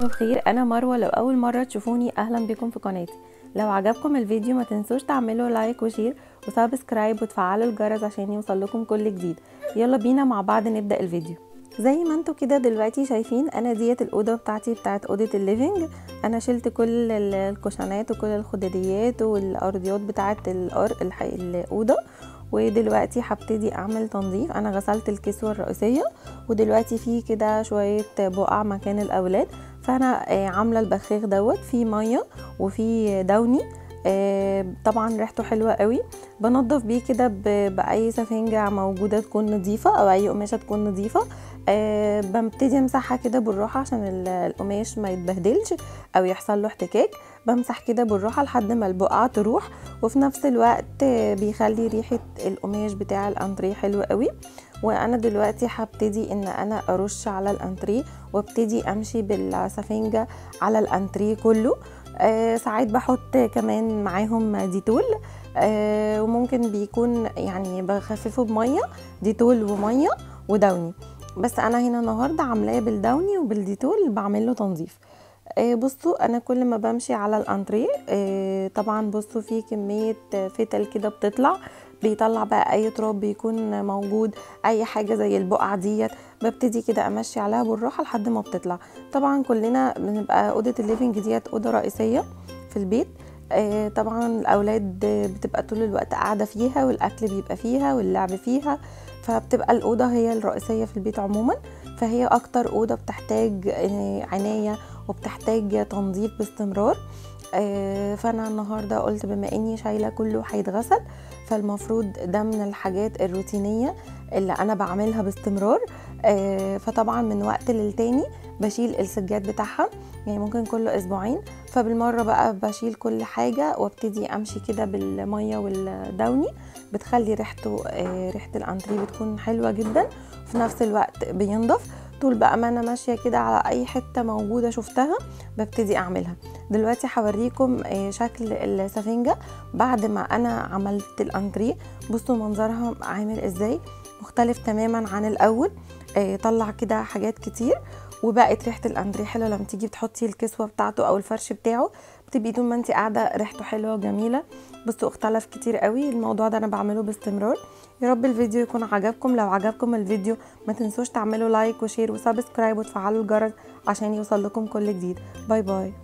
بخير انا مروه لو اول مره تشوفوني اهلا بكم في قناتي لو عجبكم الفيديو ما تنسوش تعملوا لايك وشير وسبسكرايب وتفعلوا الجرس عشان يوصل لكم كل جديد يلا بينا مع بعض نبدا الفيديو زي ما انتوا كده دلوقتي شايفين انا ديت الاوضه بتاعتي بتاعت اوضه الليفينج انا شلت كل الكوشنات وكل الخداديات والارضيات بتاعت الأر... الح... الاوضه ودلوقتي هبتدي اعمل تنظيف انا غسلت الكسوه الرئيسيه ودلوقتي في كده شويه بقع مكان الاولاد فانا عامله البخاخ دوت فيه ميه وفيه دوني طبعا ريحته حلوه قوي بنضف بيه كده باي سفنجه موجوده تكون نظيفه او اي قماشه تكون نظيفه أه ببتدي امسحها كده بالراحه عشان القماش ما يتبهدلش او يحصل له احتكاك بمسح كده بالراحه لحد ما البقعه تروح وفي نفس الوقت بيخلي ريحه القماش بتاع الانتريه حلوه قوي وانا دلوقتي هبتدي ان انا ارش على الانتريه وابتدي امشي بالسفنجه على الانتريه كله آه ساعات بحط كمان معاهم ديتول آه وممكن بيكون يعني بخففه بميه ديتول وميه ودوني بس انا هنا النهارده عاملاه بالدوني وبالديتول بعمل له تنظيف آه بصوا انا كل ما بمشي على الانتريه آه طبعا بصوا في كميه فتل كده بتطلع بيطلع بقى اي تراب بيكون موجود اي حاجه زي البقعه ديت ببتدي كده امشي عليها بالراحه لحد ما بتطلع طبعا كلنا بنبقى اوضه الليفنج ديت اوضه رئيسيه في البيت آه طبعا الاولاد بتبقى طول الوقت قاعده فيها والاكل بيبقى فيها واللعب فيها فبتبقى الاوضه هي الرئيسيه في البيت عموما فهي اكتر اوضه بتحتاج عنايه وبتحتاج تنظيف باستمرار آه فانا النهارده قلت بما اني شايله كله هيتغسل فالمفروض ده من الحاجات الروتينيه اللي انا بعملها باستمرار آه فطبعا من وقت للتاني بشيل السجاد بتاعها يعني ممكن كل اسبوعين فبالمره بقى بشيل كل حاجه وابتدي امشي كده بالميه والدوني بتخلي ريحته آه ريحه الانتريه بتكون حلوه جدا وفي نفس الوقت بينضف طول بقى ما انا ماشيه كده على اي حته موجوده شفتها ببتدي اعملها دلوقتي هوريكم شكل السفنجه بعد ما انا عملت الانتريه بصوا منظرها عامل ازاي مختلف تماما عن الاول طلع كده حاجات كتير وبقت ريحه الانتريه حلوه لما تيجي بتحطي الكسوه بتاعته او الفرش بتاعه بتبقي طول ما انت قاعده ريحته حلوه وجميله بصوا اختلف كتير قوي الموضوع ده انا بعمله باستمرار يا رب الفيديو يكون عجبكم لو عجبكم الفيديو ما تنسوش تعملوا لايك وشير وسبسكرايب وتفعلوا الجرس عشان يوصل لكم كل جديد باي باي